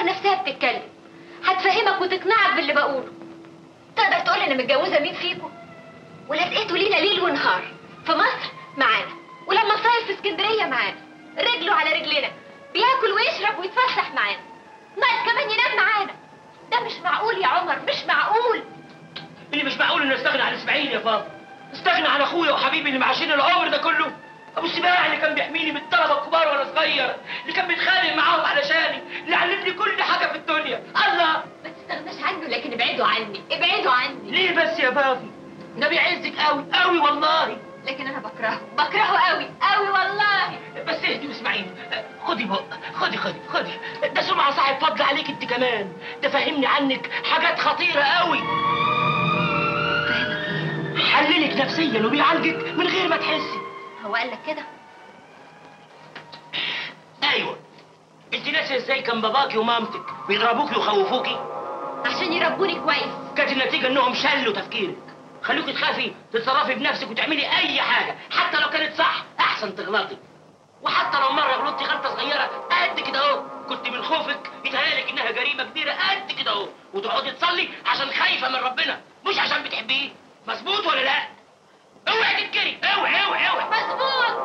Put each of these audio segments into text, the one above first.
عمر نفسها بتتكلم هتفهمك وتقنعك باللي بقوله تقدر تقول انا متجوزه مين فيكم ولازقته لينا ليل ونهار في مصر معانا ولما نصيف في اسكندريه معانا رجله على رجلنا بياكل ويشرب ويتفسح معانا ناقص كمان ينام معانا ده مش معقول يا عمر مش معقول اللي مش معقول انه استغنى عن اسماعيل يا فاطمه استغنى عن اخويا وحبيبي اللي معاشرني العمر ده كله ابو السباع اللي كان بيحميني من الطلبه الكبار وانا صغير اللي كان بيتخانق معاهم علشاني اللي علمني كل حاجه في الدنيا الله ما تستغناش عنه لكن ابعدوا عني ابعدوا عني ليه بس يا بابي ده بيعزك قوي قوي والله لكن انا بكرهه بكرهه قوي قوي والله بس اهدي واسمعيني خدي بق خدي خدي خدي ده سمعة صاحب فضل عليك انت كمان ده فهمني عنك حاجات خطيرة قوي فاهمك ايه حللك نفسيا وبيعالجك من غير ما تحسي هو قال لك كده ايوه انت ناسي ازاي كان باباكي ومامتك بيضربوكي ويخوفوكي عشان يربوني كويس كانت النتيجة انهم شلوا تفكيرك خلوكي تخافي تتصرفي بنفسك وتعملي اي حاجة حتى لو كانت صح احسن تغلطي وحتى لو مرة غلطتي غلطة صغيرة قد كده اهو كنت من خوفك يتهيألك انها جريمة كبيرة قد كده اهو وتقعدي تصلي عشان خايفة من ربنا مش عشان بتحبيه مظبوط ولا لا؟ اوعي تنكري اوعي اوعي اوعي مظبوط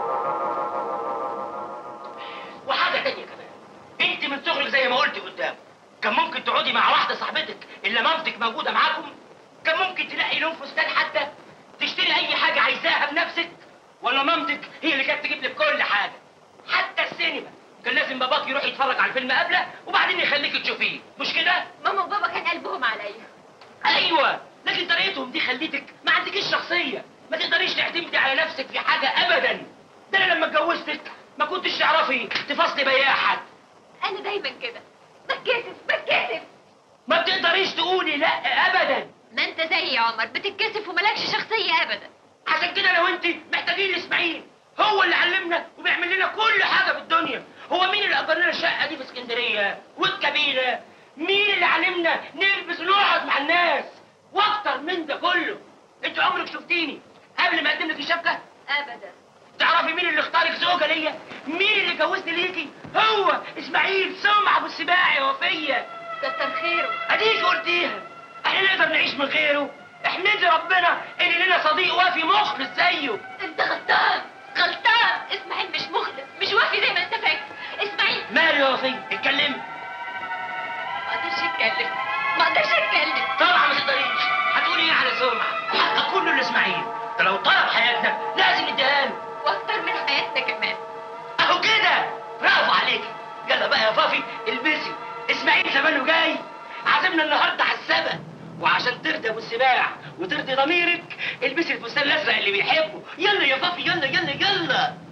وحاجة تانية كمان انت من صغرك زي ما قلت قدام كان ممكن تقعدي مع واحدة صاحبتك الا مامتك موجودة معاكم كان ممكن تلاقي لون فستان حتى تشتري اي حاجة عايزاها بنفسك ولا مامتك هي اللي كانت تجيب لك كل حاجة حتى السينما كان لازم باباك يروح يتفرج على الفيلم قبله وبعدين يخليك تشوفيه مش كده ماما وبابا كان قلبهم عليا ايوه لكن طريقتهم دي خليتك ما عندكيش شخصيه ما تقدريش تعتمدي على نفسك في حاجه ابدا ده انا لما اتجوزتك ما كنتش تعرفي تفصلي بياع حد انا دايما كده بتكسف بتكسف ما بتقدريش تقولي لا ابدا ما انت زي يا عمر بتتكسف وملكش شخصيه ابدا عشان كده انا وانت محتاجين لاسماعيل هو اللي علمنا وبيعمل لنا كل حاجه في الدنيا هو مين اللي اجر لنا الشقه دي في اسكندريه والكبيره مين اللي علمنا نلبس ونقعد مع الناس واكتر من ده كله انت عمرك شفتيني قبل ما اقدم لك الشبكه ابدا تعرفي مين اللي اختارك زوجة ليا؟ مين اللي جوزني ليكي؟ هو اسماعيل سمع ابو السباعي وفيا كتر خيره اديك قلتيها احنا نقدر نعيش من غيره احمدي ربنا ان لنا صديق وافي مخلص زيه انت غلطان غلطان اسماعيل مش مخلص مش وافي زي ما انت فاكر اسماعيل مالي يا وفي اتكلمي ما اقدرش اتكلم ما اقدرش اتكلم طبعا ما تقدريش هتقولي ايه على سمعة حقك كله لاسماعيل ده لو طلب حياتنا لازم نديها له واكتر من حياتنا كمان اهو كده برافو عليكي يلا بقى يا فافي البسي اسماعيل زمانه جاي عازمنا النهارده على السبق وعشان ترضي ابو السباع وترضي ضميرك البسي الفستان الازرق اللي بيحبه يلا يا فافي يلا يلا يلا